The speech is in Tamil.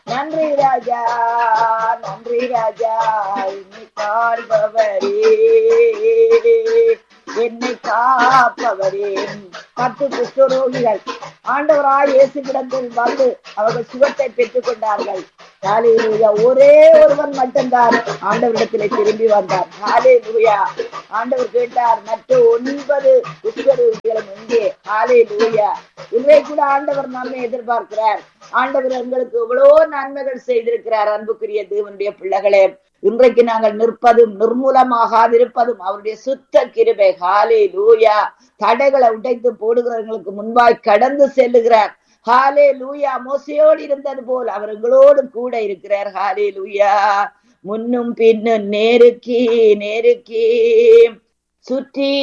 நன்றி ராஜா நன்றி ராஜா என்னை காண்பவரே என்னை காப்பவரே பத்து குஷ்டரோகிகள் ஆண்டவராய் இயேசுவிடத்தில் வந்து அவர்கள் சுகத்தை பெற்றுக் கொண்டார்கள் ஹalleluya ஒரே ஒருவன் மட்டும்தான் ஆண்டவரிடத்திலே திரும்பி வந்தார் ஹalleluya ஆண்டவர் கேட்டார் மற்ற ஒன்பது குஷ்டரோகிகளும் எங்கே ஹalleluya இன்றைக்கு கூட ஆண்டவர் நம்மை எதிர்பார்க்கிறார் ஆண்டவர் எங்களுக்கு எவ்வளவோ நன்மைகள் செய்திருக்கிறார் அன்புக்குரிய தேவனுடைய பிள்ளைகளே இன்றைக்கு நாங்கள் நிற்பதும் நிர்மூலமாகாதிருப்பதும் அவருடைய சுத்த கிருபை ஹாலே லூயா தடைகளை உடைத்து போடுகிறவங்களுக்கு முன்பாய் கடந்து செல்லுகிறார் ஹாலே லூயா மோசையோடு இருந்தது போல் அவர் எங்களோடு கூட இருக்கிறார் ஹாலே லூயா முன்னும் பின்னும் நேருக்கி நேருக்கி சுற்றி